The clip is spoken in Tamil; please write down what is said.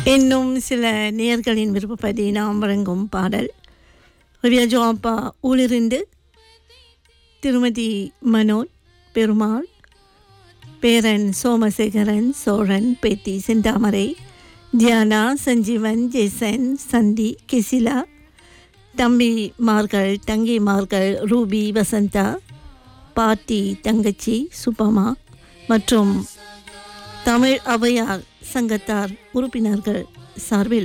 இன்னும் சில நேயர்களின் விருப்பப்படி நாம் வழங்கும் பாடல் ரியாஜோ அப்பா ஊழிருந்து திருமதி மனோஜ் பெருமாள் பேரன் சோமசேகரன் சோழன் பேத்தி செந்தாமரை தியானா சஞ்சீவன் ஜெசன் சந்தி கெசிலா தம்பிமார்கள் தங்கிமார்கள் ரூபி வசந்தா பாட்டி தங்கச்சி சுபமா மற்றும் தமிழ் ஔவையார் சங்கத்தார் உறுப்பினர்கள் சார்பில்